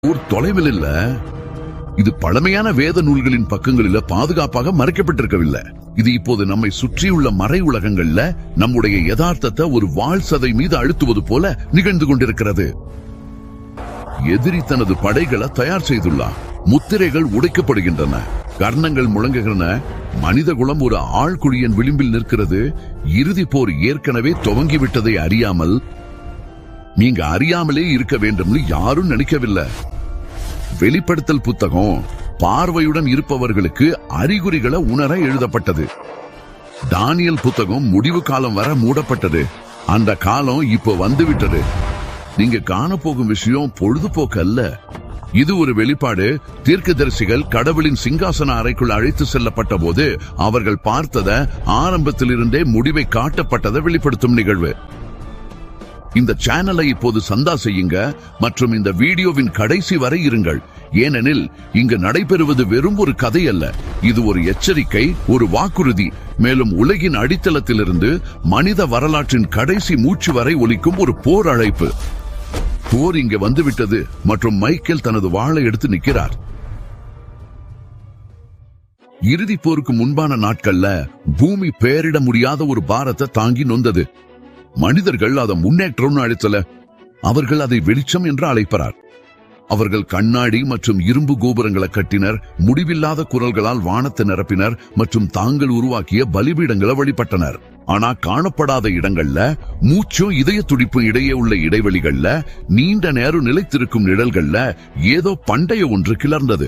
ஊர் தொலைவில் இல்ல இது பழமையான வேத நூல்களின் பக்கங்களில பாதுகாப்பாக மறைக்கப்பட்டிருக்கவில்லை இது இப்போது நம்மை சுற்றியுள்ள மறை உலகங்கள்ல நம்முடைய யதார்த்தத்தை ஒரு வாழ் சதை மீது அழுத்துவது போல நிகழ்ந்து கொண்டிருக்கிறது எதிரி தனது படைகளை தயார் செய்துள்ளார் முத்திரைகள் உடைக்கப்படுகின்றன கர்ணங்கள் முழங்குகின்றன மனித குலம் ஒரு ஆழ்குழியின் விளிம்பில் நிற்கிறது இறுதி போர் ஏற்கனவே துவங்கிவிட்டதை அறியாமல் நீங்க அறியாமலே இருக்க வேண்டும்னு யாரும் நினைக்கவில்லை வெளிப்படுத்தல் புத்தகம் பார்வையுடன் இருப்பவர்களுக்கு அறிகுறிகளை உணர எழுதப்பட்டது தானியல் புத்தகம் முடிவு காலம் வர மூடப்பட்டது அந்த காலம் இப்போ வந்துவிட்டது நீங்க காணப்போகும் விஷயம் பொழுதுபோக்கு அல்ல இது ஒரு வெளிப்பாடு தீர்க்கதரிசிகள் கடவுளின் சிங்காசன அறைக்குள் அழைத்து செல்லப்பட்ட போது அவர்கள் பார்த்தத ஆரம்பத்திலிருந்தே முடிவை காட்டப்பட்டதை வெளிப்படுத்தும் நிகழ்வு இந்த சேனலை இப்போது சந்தா செய்யுங்க மற்றும் இந்த வீடியோவின் கடைசி வரை இருங்கள் ஏனெனில் இங்கு நடைபெறுவது வெறும் ஒரு கதை அல்ல இது ஒரு எச்சரிக்கை ஒரு வாக்குறுதி மேலும் உலகின் அடித்தளத்திலிருந்து மனித வரலாற்றின் கடைசி மூச்சு வரை ஒலிக்கும் ஒரு போர் அழைப்பு போர் இங்க வந்துவிட்டது மற்றும் மைக்கேல் தனது வாளை எடுத்து நிற்கிறார் இறுதி போருக்கு முன்பான நாட்கள்ல பூமி பெயரிட முடியாத ஒரு பாரத்தை தாங்கி நொந்தது மனிதர்கள் அதை முன்னேற்றம்னு அழைத்தல அவர்கள் அதை வெளிச்சம் என்று அழைப்பறார் அவர்கள் கண்ணாடி மற்றும் இரும்பு கோபுரங்களை கட்டினர் முடிவில்லாத குரல்களால் வானத்தை நிரப்பினர் மற்றும் தாங்கள் உருவாக்கிய பலிபீடங்களை வழிபட்டனர் ஆனா காணப்படாத இடங்கள்ல மூச்சும் இதய துடிப்பும் இடையே உள்ள இடைவெளிகள்ல நீண்ட நேரம் நிலைத்திருக்கும் நிழல்கள்ல ஏதோ பண்டைய ஒன்று கிளர்ந்தது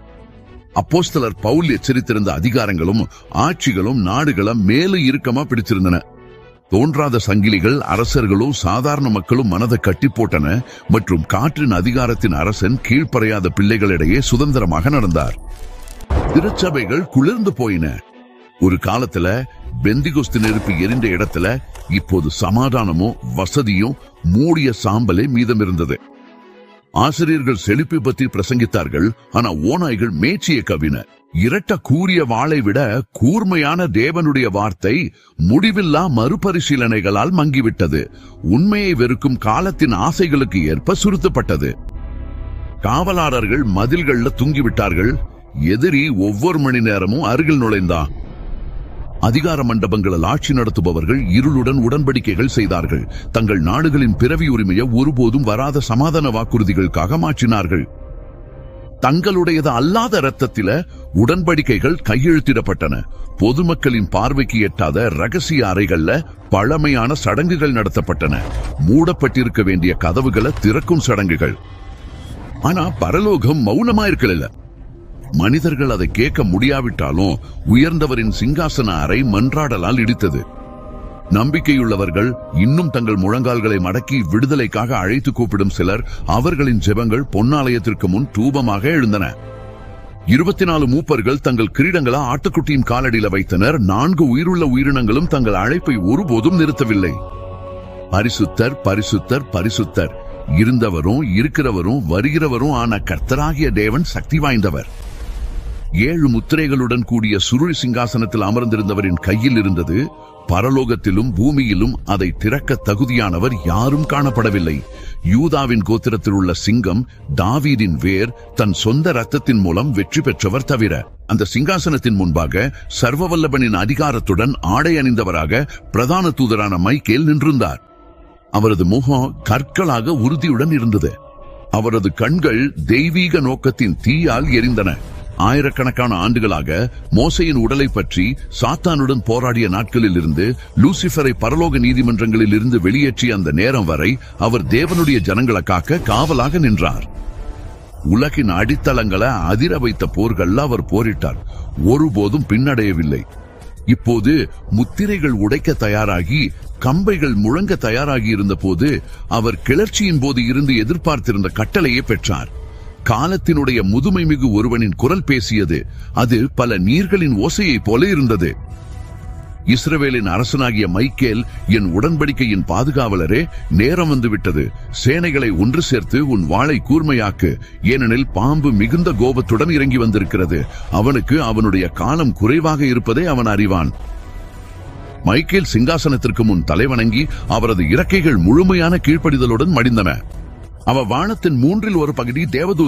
அப்போஸ்தலர் பவுல் எச்சரித்திருந்த அதிகாரங்களும் ஆட்சிகளும் நாடுகளும் மேலும் இறுக்கமா பிடிச்சிருந்தன தோன்றாத சங்கிலிகள் அரசர்களும் சாதாரண மக்களும் மனதை கட்டி போட்டன மற்றும் காற்றின் அதிகாரத்தின் அரசன் கீழ்ப்பறையாத பிள்ளைகளிடையே சுதந்திரமாக நடந்தார் திருச்சபைகள் குளிர்ந்து போயின ஒரு காலத்துல பெந்திகுஸ்து நெருப்பு எரிந்த இடத்துல இப்போது சமாதானமும் வசதியும் மூடிய சாம்பலே மீதம் இருந்தது ஆசிரியர்கள் செழிப்பை பற்றி பிரசங்கித்தார்கள் ஆனா ஓநாய்கள் மேய்ச்சிய கவின இரட்ட கூறிய வாளை விட கூர்மையான தேவனுடைய வார்த்தை முடிவில்லா மறுபரிசீலனைகளால் மங்கிவிட்டது உண்மையை வெறுக்கும் காலத்தின் ஆசைகளுக்கு ஏற்ப சுருத்தப்பட்டது காவலாளர்கள் மதில்கள்ல தூங்கிவிட்டார்கள் எதிரி ஒவ்வொரு மணி நேரமும் அருகில் நுழைந்தான் அதிகார மண்டபங்களில் ஆட்சி நடத்துபவர்கள் இருளுடன் உடன்படிக்கைகள் செய்தார்கள் தங்கள் நாடுகளின் பிறவி உரிமையை ஒருபோதும் வராத சமாதான வாக்குறுதிகளுக்காக மாற்றினார்கள் தங்களுடையது அல்லாத இரத்தத்தில உடன்படிக்கைகள் கையெழுத்திடப்பட்டன பொதுமக்களின் பார்வைக்கு எட்டாத ரகசிய அறைகள்ல பழமையான சடங்குகள் நடத்தப்பட்டன மூடப்பட்டிருக்க வேண்டிய கதவுகளை திறக்கும் சடங்குகள் ஆனா பரலோகம் மௌனமா இருக்கல மனிதர்கள் அதை கேட்க முடியாவிட்டாலும் உயர்ந்தவரின் சிங்காசன அறை மன்றாடலால் இடித்தது நம்பிக்கையுள்ளவர்கள் இன்னும் தங்கள் முழங்கால்களை மடக்கி விடுதலைக்காக அழைத்து கூப்பிடும் சிலர் அவர்களின் ஜெபங்கள் பொன்னாலயத்திற்கு முன் தூபமாக எழுந்தன இருபத்தி நாலு மூப்பர்கள் தங்கள் கிரீடங்களை ஆட்டுக்குட்டியின் காலடியில வைத்தனர் நான்கு உயிருள்ள உயிரினங்களும் தங்கள் அழைப்பை ஒருபோதும் நிறுத்தவில்லை பரிசுத்தர் பரிசுத்தர் பரிசுத்தர் இருந்தவரும் இருக்கிறவரும் வருகிறவரும் ஆன கர்த்தராகிய தேவன் சக்தி வாய்ந்தவர் ஏழு முத்திரைகளுடன் கூடிய சுருள் சிங்காசனத்தில் அமர்ந்திருந்தவரின் கையில் இருந்தது பரலோகத்திலும் பூமியிலும் அதை திறக்க தகுதியானவர் யாரும் காணப்படவில்லை யூதாவின் கோத்திரத்தில் உள்ள சிங்கம் தாவீதின் வேர் தன் சொந்த ரத்தத்தின் மூலம் வெற்றி பெற்றவர் தவிர அந்த சிங்காசனத்தின் முன்பாக சர்வவல்லபனின் அதிகாரத்துடன் ஆடை அணிந்தவராக பிரதான தூதரான மைக்கேல் நின்றிருந்தார் அவரது முகம் கற்களாக உறுதியுடன் இருந்தது அவரது கண்கள் தெய்வீக நோக்கத்தின் தீயால் எரிந்தன ஆயிரக்கணக்கான ஆண்டுகளாக மோசையின் உடலை பற்றி சாத்தானுடன் போராடிய நாட்களில் இருந்து லூசிபரை பரலோக நீதிமன்றங்களில் இருந்து வெளியேற்றிய அந்த நேரம் வரை அவர் தேவனுடைய ஜனங்களை காக்க காவலாக நின்றார் உலகின் அடித்தளங்களை அதிர வைத்த போர்கள்ல அவர் போரிட்டார் ஒருபோதும் பின்னடையவில்லை இப்போது முத்திரைகள் உடைக்க தயாராகி கம்பைகள் முழங்க தயாராகி இருந்த போது அவர் கிளர்ச்சியின் போது இருந்து எதிர்பார்த்திருந்த கட்டளையை பெற்றார் காலத்தினுடைய முதுமை மிகு ஒருவனின் குரல் பேசியது அது பல நீர்களின் ஓசையைப் போல இருந்தது இஸ்ரவேலின் அரசனாகிய மைக்கேல் என் உடன்படிக்கையின் பாதுகாவலரே நேரம் வந்துவிட்டது சேனைகளை ஒன்று சேர்த்து உன் வாளை கூர்மையாக்கு ஏனெனில் பாம்பு மிகுந்த கோபத்துடன் இறங்கி வந்திருக்கிறது அவனுக்கு அவனுடைய காலம் குறைவாக இருப்பதை அவன் அறிவான் மைக்கேல் சிங்காசனத்திற்கு முன் தலைவணங்கி அவரது இறக்கைகள் முழுமையான கீழ்ப்படிதலுடன் மடிந்தன அவ வானத்தின் மூன்றில் ஒரு பகுதி தேவதூதர்